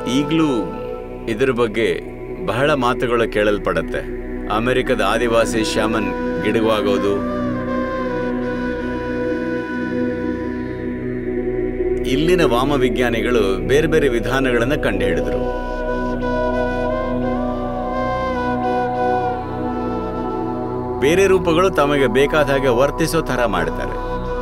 ಈಗಲೂ ಇದರ ಬಗ್ಗೆ ಬಹಳ ಮಾತುಗಳು ಕೇಳಲ್ಪಡತ್ತೆ ಅಮೆರಿಕದ ಆದಿವಾಸಿ ಶಾಮನ್ ಗಿಡವಾಗೋದು ಇಲ್ಲಿನ ವಾಮ ವಿಜ್ಞಾನಿಗಳು ಬೇರೆ ಬೇರೆ ವಿಧಾನಗಳನ್ನು ಕಂಡುಹಿಡಿದರು ಬೇರೆ ರೂಪಗಳು ತಮಗೆ ಬೇಕಾದ ಹಾಗೆ ವರ್ತಿಸೋ ಥರ ಮಾಡ್ತಾರೆ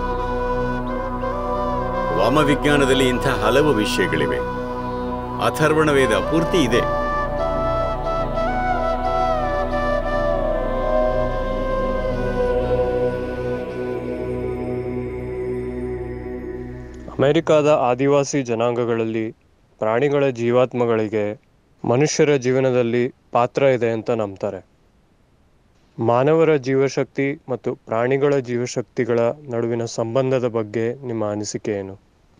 ವಾಮವಿಜ್ಞಾನದಲ್ಲಿ ಇಂಥ ಹಲವು ವಿಷಯಗಳಿವೆ ಅಥರ್ವಣ ವೇದ ಪೂರ್ತಿ ಇದೆ ಅಮೆರಿಕಾದ ಆದಿವಾಸಿ ಜನಾಂಗಗಳಲ್ಲಿ ಪ್ರಾಣಿಗಳ ಜೀವಾತ್ಮಗಳಿಗೆ ಮನುಷ್ಯರ ಜೀವನದಲ್ಲಿ ಪಾತ್ರ ಇದೆ ಅಂತ ನಂಬ್ತಾರೆ ಮಾನವರ ಜೀವಶಕ್ತಿ ಮತ್ತು ಪ್ರಾಣಿಗಳ ಜೀವಶಕ್ತಿಗಳ ನಡುವಿನ ಸಂಬಂಧದ ಬಗ್ಗೆ ನಿಮ್ಮ ಅನಿಸಿಕೆ ಏನು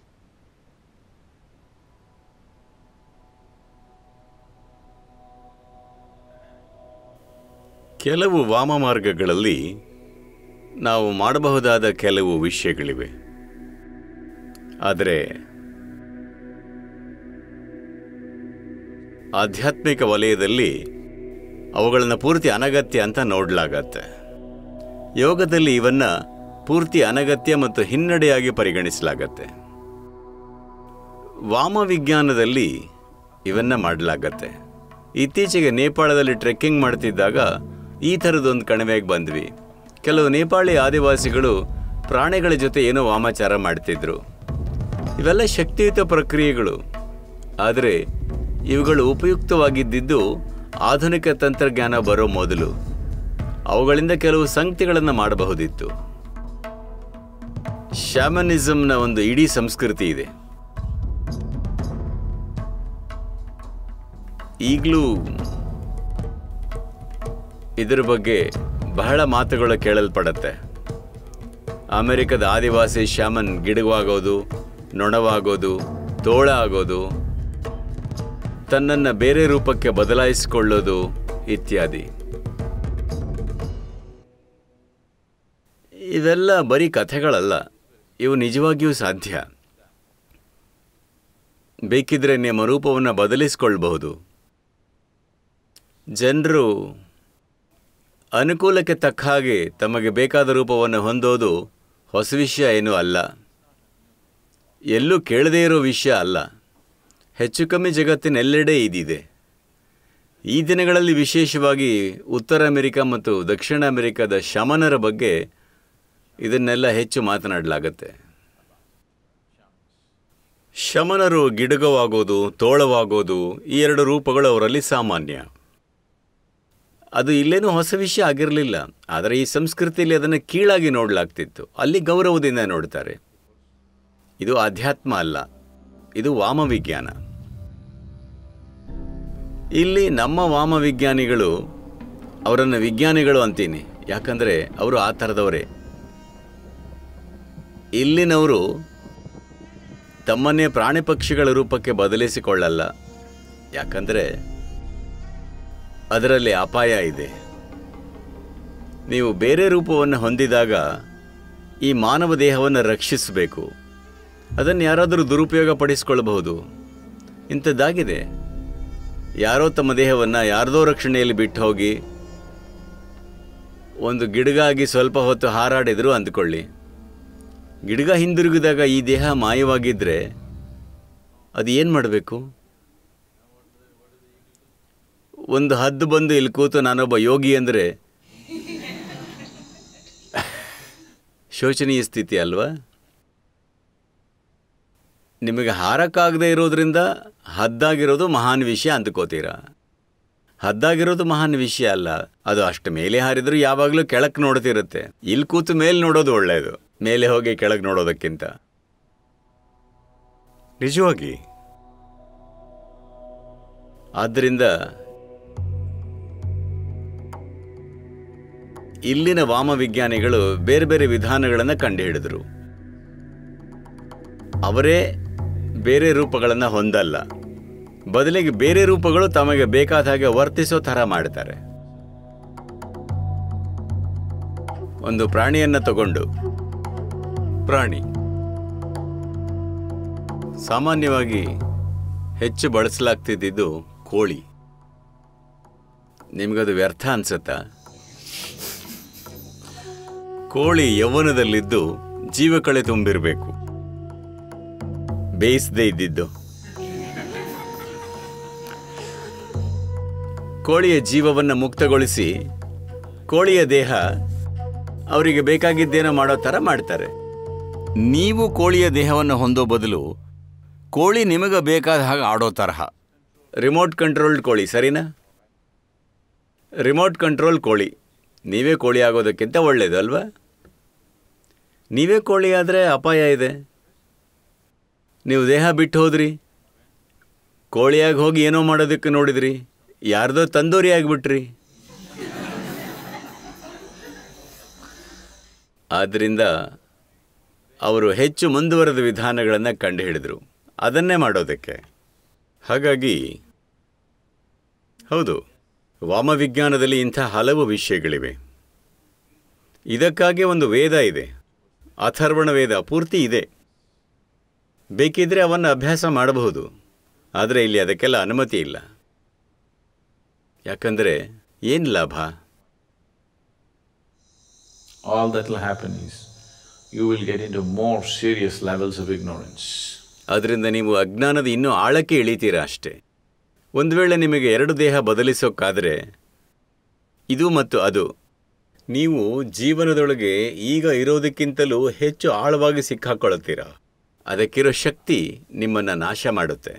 ಕೆಲವು ವಾಮ ಮಾರ್ಗಗಳಲ್ಲಿ ನಾವು ಮಾಡಬಹುದಾದ ಕೆಲವು ವಿಷಯಗಳಿವೆ ಆದರೆ ಆಧ್ಯಾತ್ಮಿಕ ವಲಯದಲ್ಲಿ ಅವುಗಳನ್ನು ಪೂರ್ತಿ ಅನಗತ್ಯ ಅಂತ ನೋಡಲಾಗತ್ತೆ ಯೋಗದಲ್ಲಿ ಇವನ್ನ ಪೂರ್ತಿ ಅನಗತ್ಯ ಮತ್ತು ಹಿನ್ನಡೆಯಾಗಿ ಪರಿಗಣಿಸಲಾಗತ್ತೆ ವಾಮ ವಿಜ್ಞಾನದಲ್ಲಿ ಇವನ್ನ ಮಾಡಲಾಗತ್ತೆ ಇತ್ತೀಚೆಗೆ ನೇಪಾಳದಲ್ಲಿ ಟ್ರೆಕ್ಕಿಂಗ್ ಮಾಡ್ತಿದ್ದಾಗ ಈ ಥರದೊಂದು ಕಣಿವೆಗೆ ಬಂದ್ವಿ ಕೆಲವು ನೇಪಾಳಿ ಆದಿವಾಸಿಗಳು ಪ್ರಾಣಿಗಳ ಜೊತೆ ಏನೋ ವಾಮಾಚಾರ ಮಾಡ್ತಿದ್ರು ಇವೆಲ್ಲ ಶಕ್ತಿಯುತ ಪ್ರಕ್ರಿಯೆಗಳು ಆದರೆ ಇವುಗಳು ಉಪಯುಕ್ತವಾಗಿದ್ದಿದ್ದು ಆಧುನಿಕ ತಂತ್ರಜ್ಞಾನ ಬರೋ ಮೊದಲು ಅವುಗಳಿಂದ ಕೆಲವು ಸಂಗತಿಗಳನ್ನು ಮಾಡಬಹುದಿತ್ತು ಶ್ಯಾಮನಿಸಮ್ನ ಒಂದು ಇಡೀ ಸಂಸ್ಕೃತಿ ಇದೆ ಈಗಲೂ ಇದರ ಬಗ್ಗೆ ಬಹಳ ಮಾತುಗಳು ಕೇಳಲ್ಪಡತ್ತೆ ಅಮೆರಿಕದ ಆದಿವಾಸಿ ಶಾಮನ್ ಗಿಡವಾಗೋದು ನೊಣವಾಗೋದು ತೋಳ ಆಗೋದು ತನ್ನನ್ನು ಬೇರೆ ರೂಪಕ್ಕೆ ಬದಲಾಯಿಸಿಕೊಳ್ಳೋದು ಇತ್ಯಾದಿ ಇವೆಲ್ಲ ಬರೀ ಕಥೆಗಳಲ್ಲ ಇವು ನಿಜವಾಗಿಯೂ ಸಾಧ್ಯ ಬೇಕಿದ್ರೆ ನಿಮ್ಮ ರೂಪವನ್ನು ಬದಲಿಸಿಕೊಳ್ಬಹುದು ಜನರು ಅನುಕೂಲಕ್ಕೆ ತಕ್ಕ ಹಾಗೆ ತಮಗೆ ಬೇಕಾದ ರೂಪವನ್ನು ಹೊಂದೋದು ಹೊಸ ವಿಷಯ ಏನೂ ಅಲ್ಲ ಎಲ್ಲೂ ಕೇಳದೇ ಇರೋ ವಿಷಯ ಅಲ್ಲ ಹೆಚ್ಚು ಕಮ್ಮಿ ಜಗತ್ತಿನೆಲ್ಲೆಡೆ ಇದಿದೆ ಈ ದಿನಗಳಲ್ಲಿ ವಿಶೇಷವಾಗಿ ಉತ್ತರ ಅಮೆರಿಕ ಮತ್ತು ದಕ್ಷಿಣ ಅಮೆರಿಕದ ಶಮನರ ಬಗ್ಗೆ ಇದನ್ನೆಲ್ಲ ಹೆಚ್ಚು ಮಾತನಾಡಲಾಗತ್ತೆ ಶಮನರು ಗಿಡಗವಾಗೋದು ತೋಳವಾಗೋದು ಈ ಎರಡು ರೂಪಗಳು ಅವರಲ್ಲಿ ಸಾಮಾನ್ಯ ಅದು ಇಲ್ಲೇನೂ ಹೊಸ ವಿಷಯ ಆಗಿರಲಿಲ್ಲ ಆದರೆ ಈ ಸಂಸ್ಕೃತಿಯಲ್ಲಿ ಅದನ್ನು ಕೀಳಾಗಿ ನೋಡಲಾಗ್ತಿತ್ತು ಅಲ್ಲಿ ಗೌರವದಿಂದ ನೋಡ್ತಾರೆ ಇದು ಆಧ್ಯಾತ್ಮ ಅಲ್ಲ ಇದು ವಾಮವಿಜ್ಞಾನ ಇಲ್ಲಿ ನಮ್ಮ ವಾಮವಿಜ್ಞಾನಿಗಳು ಅವರನ್ನು ವಿಜ್ಞಾನಿಗಳು ಅಂತೀನಿ ಯಾಕಂದರೆ ಅವರು ಆ ಥರದವರೇ ಇಲ್ಲಿನವರು ತಮ್ಮನ್ನೇ ಪ್ರಾಣಿ ಪಕ್ಷಿಗಳ ರೂಪಕ್ಕೆ ಬದಲಿಸಿಕೊಳ್ಳಲ್ಲ ಯಾಕಂದರೆ ಅದರಲ್ಲಿ ಅಪಾಯ ಇದೆ ನೀವು ಬೇರೆ ರೂಪವನ್ನು ಹೊಂದಿದಾಗ ಈ ಮಾನವ ದೇಹವನ್ನು ರಕ್ಷಿಸಬೇಕು ಅದನ್ನು ಯಾರಾದರೂ ದುರುಪಯೋಗ ಪಡಿಸಿಕೊಳ್ಳಬಹುದು ಇಂಥದ್ದಾಗಿದೆ ಯಾರೋ ತಮ್ಮ ದೇಹವನ್ನು ಯಾರದೋ ರಕ್ಷಣೆಯಲ್ಲಿ ಬಿಟ್ಟು ಹೋಗಿ ಒಂದು ಗಿಡಗಾಗಿ ಸ್ವಲ್ಪ ಹೊತ್ತು ಹಾರಾಡಿದ್ರು ಅಂದ್ಕೊಳ್ಳಿ ಗಿಡಗ ಹಿಂದಿರುಗಿದಾಗ ಈ ದೇಹ ಮಾಯವಾಗಿದ್ದರೆ ಅದು ಏನು ಮಾಡಬೇಕು ಒಂದು ಹದ್ದು ಬಂದು ಇಲ್ಲಿ ಕೂತು ನಾನೊಬ್ಬ ಯೋಗಿ ಅಂದರೆ ಶೋಚನೀಯ ಸ್ಥಿತಿ ಅಲ್ವಾ ನಿಮಗೆ ಹಾರಕ್ಕಾಗದೇ ಇರೋದ್ರಿಂದ ಹದ್ದಾಗಿರೋದು ಮಹಾನ್ ವಿಷಯ ಅಂದ್ಕೋತೀರಾ ಹದ್ದಾಗಿರೋದು ಮಹಾನ್ ವಿಷಯ ಅಲ್ಲ ಅದು ಅಷ್ಟು ಮೇಲೆ ಹಾರಿದ್ರು ಯಾವಾಗಲೂ ಕೆಳಕ್ಕೆ ನೋಡ್ತಿರುತ್ತೆ ಇಲ್ಲಿ ಕೂತು ಮೇಲೆ ನೋಡೋದು ಒಳ್ಳೆಯದು ಮೇಲೆ ಹೋಗಿ ಕೆಳಗೆ ನೋಡೋದಕ್ಕಿಂತ ನಿಜವಾಗಿ ಆದ್ದರಿಂದ ಇಲ್ಲಿನ ವಾಮವಿಜ್ಞಾನಿಗಳು ಬೇರೆ ಬೇರೆ ವಿಧಾನಗಳನ್ನು ಕಂಡುಹಿಡಿದರು ಅವರೇ ಬೇರೆ ರೂಪಗಳನ್ನು ಹೊಂದಲ್ಲ ಬದಲಿಗೆ ಬೇರೆ ರೂಪಗಳು ತಮಗೆ ಬೇಕಾದ ಹಾಗೆ ವರ್ತಿಸೋ ಥರ ಮಾಡ್ತಾರೆ ಒಂದು ಪ್ರಾಣಿಯನ್ನ ತಗೊಂಡು ಪ್ರಾಣಿ ಸಾಮಾನ್ಯವಾಗಿ ಹೆಚ್ಚು ಬಳಸಲಾಗ್ತಿದ್ದಿದ್ದು ಕೋಳಿ ನಿಮಗದು ವ್ಯರ್ಥ ಅನ್ಸತ್ತಾ ಕೋಳಿ ಯೌವನದಲ್ಲಿದ್ದು ಜೀವಕಳೆ ತುಂಬಿರಬೇಕು ಬೇಯಿಸದೇ ಇದ್ದಿದ್ದು ಕೋಳಿಯ ಜೀವವನ್ನು ಮುಕ್ತಗೊಳಿಸಿ ಕೋಳಿಯ ದೇಹ ಅವರಿಗೆ ಬೇಕಾಗಿದ್ದೇನೋ ಮಾಡೋ ಥರ ಮಾಡ್ತಾರೆ ನೀವು ಕೋಳಿಯ ದೇಹವನ್ನು ಹೊಂದೋ ಬದಲು ಕೋಳಿ ನಿಮಗೆ ಬೇಕಾದ ಹಾಗೆ ಆಡೋ ತರಹ ರಿಮೋಟ್ ಕಂಟ್ರೋಲ್ಡ್ ಕೋಳಿ ಸರಿನಾ ರಿಮೋಟ್ ಕಂಟ್ರೋಲ್ ಕೋಳಿ ನೀವೇ ಕೋಳಿ ಆಗೋದಕ್ಕಿಂತ ಒಳ್ಳೆಯದು ಅಲ್ವಾ ನೀವೇ ಕೋಳಿ ಆದರೆ ಅಪಾಯ ಇದೆ ನೀವು ದೇಹ ಬಿಟ್ಟು ಹೋದ್ರಿ ಕೋಳಿಯಾಗಿ ಹೋಗಿ ಏನೋ ಮಾಡೋದಕ್ಕೆ ನೋಡಿದ್ರಿ ಯಾರ್ದೋ ತಂದೂರಿ ಆಗಿಬಿಟ್ರಿ ಆದ್ದರಿಂದ ಅವರು ಹೆಚ್ಚು ಮುಂದುವರೆದ ವಿಧಾನಗಳನ್ನು ಕಂಡುಹಿಡಿದರು ಅದನ್ನೇ ಮಾಡೋದಕ್ಕೆ ಹಾಗಾಗಿ ಹೌದು ವಾಮವಿಜ್ಞಾನದಲ್ಲಿ ಇಂಥ ಹಲವು ವಿಷಯಗಳಿವೆ ಇದಕ್ಕಾಗಿ ಒಂದು ವೇದ ಇದೆ ಅಥರ್ವಣ ವೇದ ಪೂರ್ತಿ ಇದೆ ಬೇಕಿದ್ರೆ ಅವನ್ನು ಅಭ್ಯಾಸ ಮಾಡಬಹುದು ಆದರೆ ಇಲ್ಲಿ ಅದಕ್ಕೆಲ್ಲ ಅನುಮತಿ ಇಲ್ಲ ಯಾಕಂದರೆ ಏನು ಲಾಭ all that will happen is you will get into more serious levels of ignorance. ಅದರಿಂದ ನೀವು ಅಜ್ಞಾನದ ಇನ್ನೂ ಆಳಕ್ಕೆ ಇಳಿತೀರಾ ಅಷ್ಟೇ ಒಂದು ವೇಳೆ ನಿಮಗೆ ಎರಡು ದೇಹ ಬದಲಿಸೋಕ್ಕಾದರೆ ಇದು ಮತ್ತು ಅದು ನೀವು ಜೀವನದೊಳಗೆ ಈಗ ಇರೋದಕ್ಕಿಂತಲೂ ಹೆಚ್ಚು ಆಳವಾಗಿ ಸಿಕ್ಕಾಕೊಳ್ಳುತ್ತೀರಾ ಅದಕ್ಕಿರೋ ಶಕ್ತಿ ನಿಮ್ಮನ್ನು ನಾಶ ಮಾಡುತ್ತೆ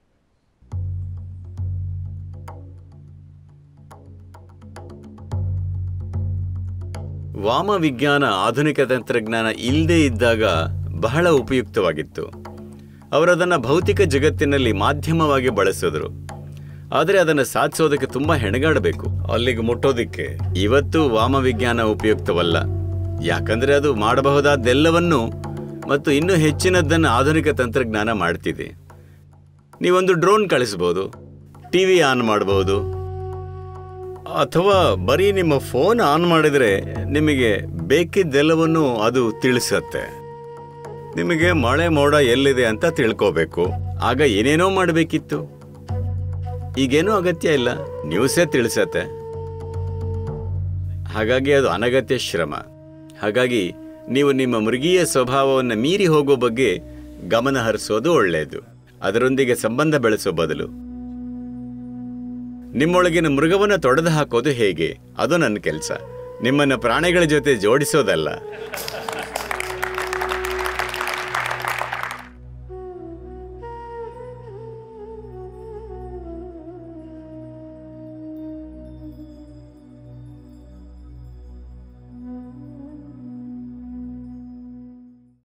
ವಾಮ ವಿಜ್ಞಾನ ಆಧುನಿಕ ತಂತ್ರಜ್ಞಾನ ಇಲ್ಲದೇ ಇದ್ದಾಗ ಬಹಳ ಉಪಯುಕ್ತವಾಗಿತ್ತು ಅವರದನ್ನು ಭೌತಿಕ ಜಗತ್ತಿನಲ್ಲಿ ಮಾಧ್ಯಮವಾಗಿ ಬಳಸಿದ್ರು ಆದರೆ ಅದನ್ನು ಸಾಧಿಸೋದಕ್ಕೆ ತುಂಬ ಹೆಣಗಾಡಬೇಕು ಅಲ್ಲಿಗೆ ಮುಟ್ಟೋದಿಕ್ಕೆ ಇವತ್ತು ವಾಮ ವಿಜ್ಞಾನ ಉಪಯುಕ್ತವಲ್ಲ ಯಾಕಂದರೆ ಅದು ಮಾಡಬಹುದಾದ್ದೆಲ್ಲವನ್ನೂ ಮತ್ತು ಇನ್ನೂ ಹೆಚ್ಚಿನದ್ದನ್ನು ಆಧುನಿಕ ತಂತ್ರಜ್ಞಾನ ಮಾಡ್ತಿದೆ ನೀವೊಂದು ಡ್ರೋನ್ ಕಳಿಸ್ಬೋದು ಟಿ ವಿ ಆನ್ ಮಾಡಬಹುದು ಅಥವಾ ಬರೀ ನಿಮ್ಮ ಫೋನ್ ಆನ್ ಮಾಡಿದರೆ ನಿಮಗೆ ಬೇಕಿದ್ದೆಲ್ಲವನ್ನೂ ಅದು ತಿಳಿಸತ್ತೆ ನಿಮಗೆ ಮಳೆ ಮೋಡ ಎಲ್ಲಿದೆ ಅಂತ ತಿಳ್ಕೋಬೇಕು ಆಗ ಏನೇನೋ ಮಾಡಬೇಕಿತ್ತು ಈಗೇನೂ ಅಗತ್ಯ ಇಲ್ಲ ನ್ಯೂಸೇ ತಿಳಿಸತ್ತೆ ಹಾಗಾಗಿ ಅದು ಅನಗತ್ಯ ಶ್ರಮ ಹಾಗಾಗಿ ನೀವು ನಿಮ್ಮ ಮೃಗೀಯ ಸ್ವಭಾವವನ್ನು ಮೀರಿ ಹೋಗೋ ಬಗ್ಗೆ ಗಮನ ಹರಿಸೋದು ಒಳ್ಳೆಯದು ಅದರೊಂದಿಗೆ ಸಂಬಂಧ ಬೆಳೆಸೋ ಬದಲು ನಿಮ್ಮೊಳಗಿನ ಮೃಗವನ್ನು ತೊಡೆದು ಹಾಕೋದು ಹೇಗೆ ಅದು ನನ್ನ ಕೆಲಸ ನಿಮ್ಮನ್ನು ಪ್ರಾಣಿಗಳ ಜೊತೆ ಜೋಡಿಸೋದಲ್ಲ